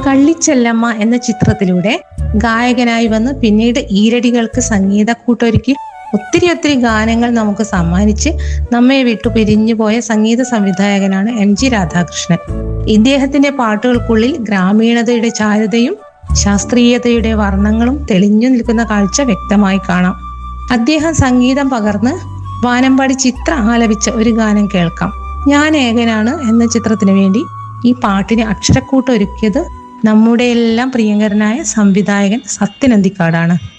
കള്ളിച്ചെല്ലമ്മ എന്ന ചിത്രത്തിലൂടെ ഗായകനായി വന്ന് പിന്നീട് ഈരടികൾക്ക് സംഗീത കൂട്ടൊരുക്കി ഒത്തിരി ഒത്തിരി ഗാനങ്ങൾ നമുക്ക് സമ്മാനിച്ച് നമ്മെ വിട്ടു പിരിഞ്ഞു പോയ സംഗീത സംവിധായകനാണ് എം ജി രാധാകൃഷ്ണൻ ഇദ്ദേഹത്തിന്റെ പാട്ടുകൾക്കുള്ളിൽ ഗ്രാമീണതയുടെ ചാരുതയും ശാസ്ത്രീയതയുടെ വർണ്ണങ്ങളും തെളിഞ്ഞു നിൽക്കുന്ന കാഴ്ച വ്യക്തമായി കാണാം അദ്ദേഹം സംഗീതം പകർന്ന് വാനമ്പാടി ചിത്ര ആലപിച്ച ഒരു ഗാനം കേൾക്കാം ഞാൻ ഏകനാണ് എന്ന ചിത്രത്തിന് വേണ്ടി ഈ പാട്ടിന് അക്ഷരക്കൂട്ട് ഒരുക്കിയത് നമ്മുടെ എല്ലാം പ്രിയങ്കരനായ സംവിധായകൻ സത്യനന്ദിക്കാടാണ്